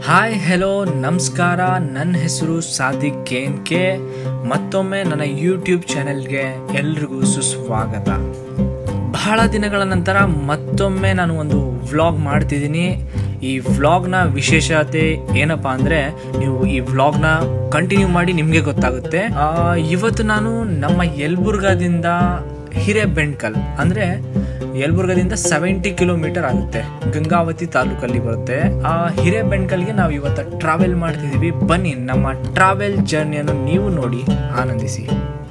hi hello ನಮಸ್ಕಾರ ನನ್ನ ಹೆಸರು ಸಾದಿಕ್ ಕೆ ಎನ್ ಕೆ ಮತ್ತೊಮ್ಮೆ ನನ್ನ ಯೂಟ್ಯೂಬ್ ಚಾನೆಲ್ಗೆ ಎಲ್ರಿಗೂ ಸುಸ್ವಾಗತ ಬಹಳ ದಿನಗಳ ನಂತರ ಮತ್ತೊಮ್ಮೆ ನಾನು ಒಂದು ವ್ಲಾಗ್ ಮಾಡ್ತಿದ್ದೀನಿ ಈ ವ್ಲಾಗ್ನ ವಿಶೇಷತೆ ಏನಪ್ಪಾ ಅಂದರೆ ನೀವು ಈ ವ್ಲಾಗ್ನ ಕಂಟಿನ್ಯೂ ಮಾಡಿ ನಿಮಗೆ ಗೊತ್ತಾಗುತ್ತೆ ಆ, ಇವತ್ತು ನಾನು ನಮ್ಮ ಯಲಬುರ್ಗಾದಿಂದ ಹಿರೇಬೆಣ್ಕಲ್ ಅಂದರೆ ಯಲಬುರ್ಗದಿಂದ ಸೆವೆಂಟಿ ಕಿಲೋಮೀಟರ್ ಆಗುತ್ತೆ ಗಂಗಾವತಿ ತಾಲೂಕಲ್ಲಿ ಬರುತ್ತೆ ಆ ಹಿರೇಬೆಣ್ಕಲ್ಗೆ ನಾವು ಇವತ್ತು ಟ್ರಾವೆಲ್ ಮಾಡ್ತಿದ್ದೀವಿ ಬನ್ನಿ ನಮ್ಮ ಟ್ರಾವೆಲ್ ಜರ್ನಿಯನ್ನು ನೀವು ನೋಡಿ ಆನಂದಿಸಿ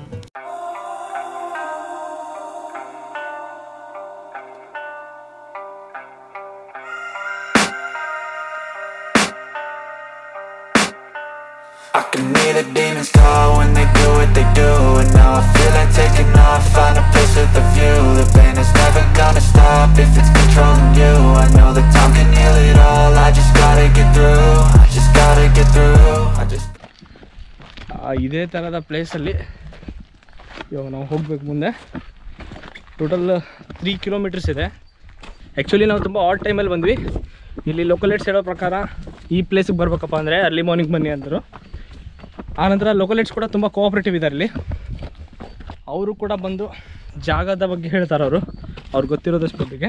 I can hear the demons call when they do what they do And now I feel like taking off, find a place with a view The pain is never gonna stop if it's controlling you I know that time can heal it all, I just gotta get through I just gotta get through, I just ಆ, ಇದೇ ಥರದ ಪ್ಲೇಸಲ್ಲಿ ಇವಾಗ ನಾವು ಹೋಗ್ಬೇಕು ಮುಂದೆ total three kilometres ಇದೆ actually ನಾವು ತುಂಬ ಆಟ್ ಟೈಮಲ್ಲಿ ಬಂದ್ವಿ ಇಲ್ಲಿ ಲೋಕಲೇಟ್ಸ್ ಹೇಳೋ ಪ್ರಕಾರ ಈ ಪ್ಲೇಸಿಗೆ ಬರ್ಬೇಕಪ್ಪ ಅಂದರೆ ಅರ್ಲಿ ಮಾರ್ನಿಂಗ್ ಬನ್ನಿ ಅಂದರು ಆನಂತರ ಲೋಕಲೇಟ್ಸ್ ಕೂಡ ತುಂಬ ಕೋಆಪ್ರೇಟಿವ್ ಇದ್ದಾರೆ ಇಲ್ಲಿ ಅವರು ಕೂಡ ಬಂದು ಜಾಗದ ಬಗ್ಗೆ ಹೇಳ್ತಾರೆ ಅವರು ಅವ್ರಿಗೆ ಗೊತ್ತಿರೋದಷ್ಟು ಬಗ್ಗೆ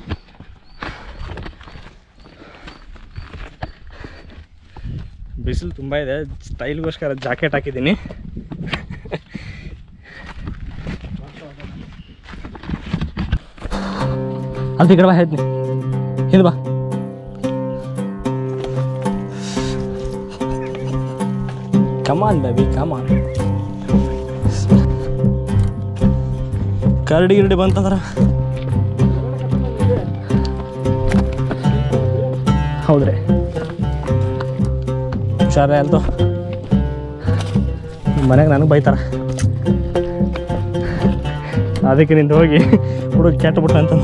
ಬಿಸಿಲು ತುಂಬ ಇದೆ ಸ್ಟೈಲ್ಗೋಸ್ಕರ ಜಾಕೆಟ್ ಹಾಕಿದ್ದೀನಿ ಅಲ್ಲಿ ಕಡೆ ಬಾ ಹೇಳ್ತೀನಿ ಹಿಂದೆ ಬಾ ಕಮಾನ್ ಬೇಬಿ ಕಮಾನ್ ಕರಡಿ ಗಿರಡಿ ಬಂತಂದ್ರ ಹೌದ್ರಿ ಹುಷಾರೇ ಅಲ್ದು ಮನೆಗೆ ನನಗೆ ಬೈತಾರ ಅದಕ್ಕೆ ನಿಂದು ಹೋಗಿ ಹುಡುಗ ಕೆಟ್ಟ ಬಿಟ್ಟ ಅಂತ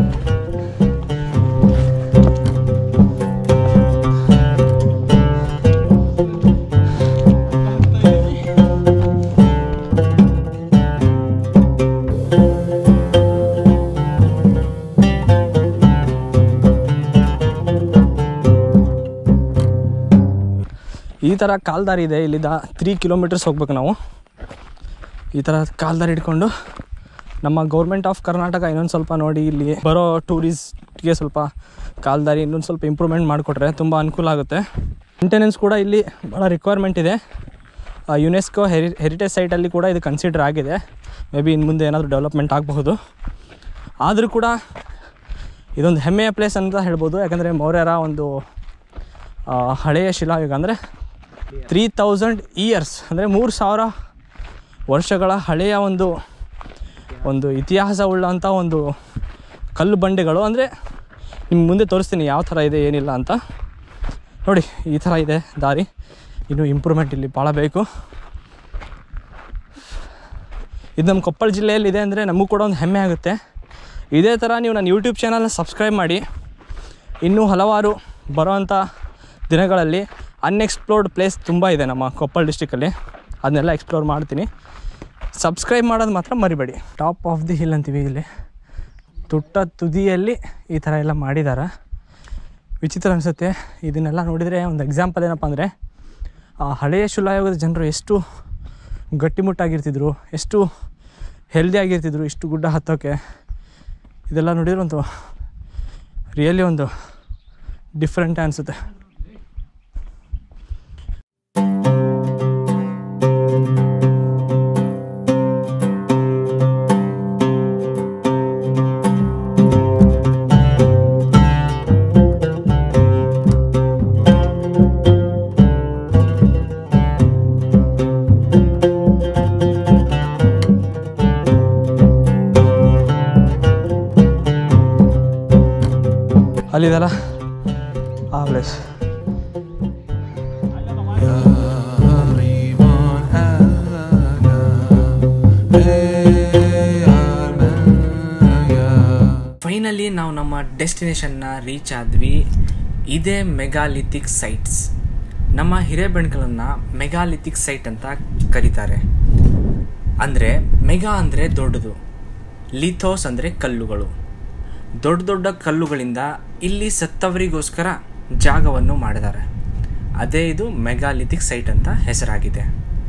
ಈ ಥರ ಕಾಲ್ದಾರಿ ಇದೆ ಇಲ್ಲಿಂದ ತ್ರೀ ಕಿಲೋಮೀಟರ್ಸ್ ಹೋಗ್ಬೇಕು ನಾವು ಈ ಥರ ಕಾಲ್ದಾರಿ ಹಿಡ್ಕೊಂಡು ನಮ್ಮ ಗೌರ್ಮೆಂಟ್ ಆಫ್ ಕರ್ನಾಟಕ ಇನ್ನೊಂದು ಸ್ವಲ್ಪ ನೋಡಿ ಇಲ್ಲಿ ಬರೋ ಟೂರಿಸ್ಟ್ಗೆ ಸ್ವಲ್ಪ ಕಾಲ್ದಾರಿ ಇನ್ನೊಂದು ಸ್ವಲ್ಪ ಇಂಪ್ರೂವ್ಮೆಂಟ್ ಮಾಡಿಕೊಟ್ರೆ ತುಂಬ ಅನುಕೂಲ ಆಗುತ್ತೆ ಮೇಂಟೆನೆನ್ಸ್ ಕೂಡ ಇಲ್ಲಿ ಭಾಳ ರಿಕ್ವೈರ್ಮೆಂಟ್ ಇದೆ ಯುನೆಸ್ಕೋ ಹೆರಿ ಹೆರಿಟೇಜ್ ಸೈಟಲ್ಲಿ ಕೂಡ ಇದು ಕನ್ಸಿಡರ್ ಆಗಿದೆ ಮೇ ಬಿ ಇನ್ನು ಮುಂದೆ ಏನಾದರೂ ಡೆವಲಪ್ಮೆಂಟ್ ಆಗಬಹುದು ಆದರೂ ಕೂಡ ಇದೊಂದು ಹೆಮ್ಮೆಯ ಪ್ಲೇಸ್ ಅಂತ ಹೇಳ್ಬೋದು ಯಾಕಂದರೆ ಮೌರ್ಯರ ಒಂದು ಆ, ಹಳೆಯ ಶಿಲಾಯುಗ ಅಂದರೆ ತ್ರೀ ತೌಸಂಡ್ ಇಯರ್ಸ್ ಅಂದರೆ ಮೂರು ಸಾವಿರ ವರ್ಷಗಳ ಹಳೆಯ ಒಂದು ಒಂದು ಇತಿಹಾಸ ಉಳ್ಳಂಥ ಒಂದು ಕಲ್ಲು ಬಂಡೆಗಳು ಅಂದರೆ ನಿಮ್ಮ ಮುಂದೆ ತೋರಿಸ್ತೀನಿ ಯಾವ ಥರ ಇದೆ ಏನಿಲ್ಲ ಅಂತ ನೋಡಿ ಈ ಥರ ಇದೆ ದಾರಿ ಇನ್ನೂ ಇಂಪ್ರೂವ್ಮೆಂಟ್ ಇಲ್ಲಿ ಭಾಳ ಬೇಕು ಇದು ನಮ್ಮ ಕೊಪ್ಪಳ ಜಿಲ್ಲೆಯಲ್ಲಿ ಇದೆ ಅಂದರೆ ನಮಗೂ ಕೂಡ ಒಂದು ಹೆಮ್ಮೆ ಆಗುತ್ತೆ ಇದೇ ಥರ ನೀವು ನನ್ನ ಯೂಟ್ಯೂಬ್ ಚಾನಲ್ನ ಸಬ್ಸ್ಕ್ರೈಬ್ ಮಾಡಿ ಇನ್ನೂ ಹಲವಾರು ಬರೋವಂಥ ದಿನಗಳಲ್ಲಿ ಅನ್ಎಕ್ಸ್ಪ್ಲೋರ್ಡ್ ಪ್ಲೇಸ್ ತುಂಬ ಇದೆ ನಮ್ಮ ಕೊಪ್ಪಳ ಡಿಸ್ಟಿಕಲ್ಲಿ ಅದನ್ನೆಲ್ಲ ಎಕ್ಸ್ಪ್ಲೋರ್ ಮಾಡ್ತೀನಿ ಸಬ್ಸ್ಕ್ರೈಬ್ ಮಾಡೋದು ಮಾತ್ರ ಮರಿಬೇಡಿ ಟಾಪ್ ಆಫ್ ದಿ ಹಿಲ್ ಅಂತೀವಿ ಇಲ್ಲಿ ತುಟ್ಟ ತುದಿಯಲ್ಲಿ ಈ ಥರ ಎಲ್ಲ ಮಾಡಿದ್ದಾರೆ ವಿಚಿತ್ರ ಅನಿಸುತ್ತೆ ಇದನ್ನೆಲ್ಲ ನೋಡಿದರೆ ಒಂದು ಎಕ್ಸಾಂಪಲ್ ಏನಪ್ಪ ಅಂದರೆ ಆ ಹಳೆಯ ಶಿಲಾಯುಗದ ಜನರು ಎಷ್ಟು ಗಟ್ಟಿಮುಟ್ಟಾಗಿರ್ತಿದ್ರು ಎಷ್ಟು ಹೆಲ್ದಿ ಆಗಿರ್ತಿದ್ರು ಇಷ್ಟು ಗುಡ್ಡ ಹತ್ತೋಕ್ಕೆ ಇದೆಲ್ಲ ನೋಡಿದ್ರೆ ಒಂದು ರಿಯಲಿ ಒಂದು ಡಿಫ್ರೆಂಟ್ ಅನಿಸುತ್ತೆ ಅಲ್ಲಿದಲ್ಲ ಆ ಪ್ಲೇಸ್ ಫೈನಲಿ ನಾವು ನಮ್ಮ ಡೆಸ್ಟಿನೇಷನ್ನ ರೀಚ್ ಆದ್ವಿ ಇದೇ ಮೆಗಾಲಿಥಿಕ್ ಸೈಟ್ಸ್ ನಮ್ಮ ಹಿರೇಬೆಣ್ಕಲನ್ನು ಮೆಗಾಲಿಥಿಕ್ ಸೈಟ್ ಅಂತ ಕರೀತಾರೆ ಅಂದರೆ ಮೆಗಾ ಅಂದರೆ ದೊಡ್ಡದು ಲಿಥೋಸ್ ಅಂದರೆ ಕಲ್ಲುಗಳು ದೊಡ್ಡ ದೊಡ್ಡ ಕಲ್ಲುಗಳಿಂದ ಇಲ್ಲಿ ಸತ್ತವರಿಗೋಸ್ಕರ ಜಾಗವನ್ನು ಮಾಡಿದ್ದಾರೆ ಅದೇ ಇದು ಮೆಗಾಲಿಥಿಕ್ ಸೈಟ್ ಅಂತ ಹೆಸರಾಗಿದೆ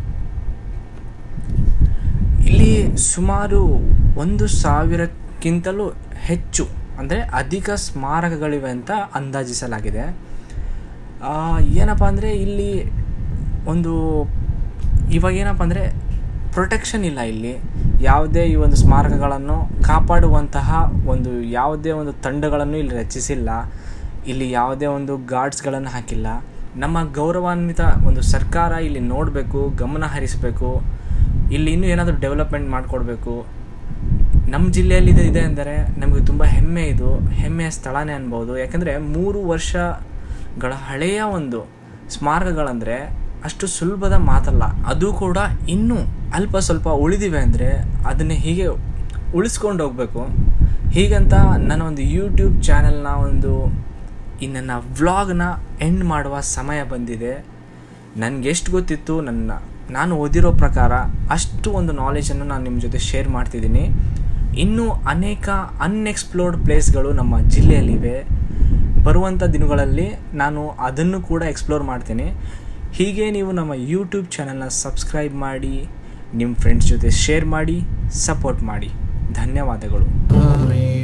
ಇಲ್ಲಿ ಸುಮಾರು ಒಂದು ಸಾವಿರಕ್ಕಿಂತಲೂ ಹೆಚ್ಚು ಅಂದರೆ ಅಧಿಕ ಸ್ಮಾರಕಗಳಿವೆ ಅಂತ ಅಂದಾಜಿಸಲಾಗಿದೆ ಆ, ಏನಪ್ಪ ಅಂದರೆ ಇಲ್ಲಿ ಒಂದು ಇವಾಗ ಏನಪ್ಪ ಅಂದರೆ ಪ್ರೊಟೆಕ್ಷನ್ ಇಲ್ಲ ಇಲ್ಲಿ ಯಾವುದೇ ಈ ಒಂದು ಸ್ಮಾರಕಗಳನ್ನು ಕಾಪಾಡುವಂತಹ ಒಂದು ಯಾವುದೇ ಒಂದು ತಂಡಗಳನ್ನು ಇಲ್ಲಿ ರಚಿಸಿಲ್ಲ ಇಲ್ಲಿ ಯಾವುದೇ ಒಂದು ಗಾರ್ಡ್ಸ್ಗಳನ್ನು ಹಾಕಿಲ್ಲ ನಮ್ಮ ಗೌರವಾನ್ವಿತ ಒಂದು ಸರ್ಕಾರ ಇಲ್ಲಿ ನೋಡಬೇಕು ಗಮನ ಹರಿಸಬೇಕು ಇಲ್ಲಿ ಇನ್ನೂ ಏನಾದರೂ ಡೆವಲಪ್ಮೆಂಟ್ ಮಾಡಿಕೊಡ್ಬೇಕು ನಮ್ಮ ಜಿಲ್ಲೆಯಲ್ಲಿ ಇದು ಇದೆ ಅಂದರೆ ನಮಗೆ ತುಂಬ ಹೆಮ್ಮೆ ಇದು ಹೆಮ್ಮೆಯ ಸ್ಥಳನೇ ಅನ್ಬೋದು ಯಾಕಂದರೆ ಮೂರು ವರ್ಷಗಳ ಹಳೆಯ ಒಂದು ಸ್ಮಾರಕಗಳಂದರೆ ಅಷ್ಟು ಸುಲಭದ ಮಾತಲ್ಲ ಅದು ಕೂಡ ಇನ್ನೂ ಅಲ್ಪ ಸ್ವಲ್ಪ ಉಳಿದಿವೆ ಅಂದರೆ ಅದನ್ನೇ ಹೀಗೆ ಉಳಿಸ್ಕೊಂಡು ಹೋಗಬೇಕು ಹೀಗಂತ ನನ್ನ ಒಂದು ಯೂಟ್ಯೂಬ್ ಚಾನೆಲ್ನ ಒಂದು ಈ ನನ್ನ ವ್ಲಾಗ್ನ ಎಂಡ್ ಮಾಡುವ ಸಮಯ ಬಂದಿದೆ ನನಗೆ ಎಷ್ಟು ಗೊತ್ತಿತ್ತು ನನ್ನ ನಾನು ಓದಿರೋ ಪ್ರಕಾರ ಅಷ್ಟು ಒಂದು ನಾಲೆಜನ್ನು ನಾನು ನಿಮ್ಮ ಜೊತೆ ಶೇರ್ ಮಾಡ್ತಿದ್ದೀನಿ ಇನ್ನೂ ಅನೇಕ ಅನ್ಎಕ್ಸ್ಪ್ಲೋರ್ಡ್ ಪ್ಲೇಸ್ಗಳು ನಮ್ಮ ಜಿಲ್ಲೆಯಲ್ಲಿವೆ ಬರುವಂಥ ದಿನಗಳಲ್ಲಿ ನಾನು ಅದನ್ನು ಕೂಡ ಎಕ್ಸ್ಪ್ಲೋರ್ ಮಾಡ್ತೀನಿ ಹೀಗೆ ನೀವು ನಮ್ಮ ಯೂಟ್ಯೂಬ್ ಚಾನಲ್ನ ಸಬ್ಸ್ಕ್ರೈಬ್ ಮಾಡಿ ನಿಮ್ಮ ಫ್ರೆಂಡ್ಸ್ ಜೊತೆ ಶೇರ್ ಮಾಡಿ ಸಪೋರ್ಟ್ ಮಾಡಿ ಧನ್ಯವಾದಗಳು me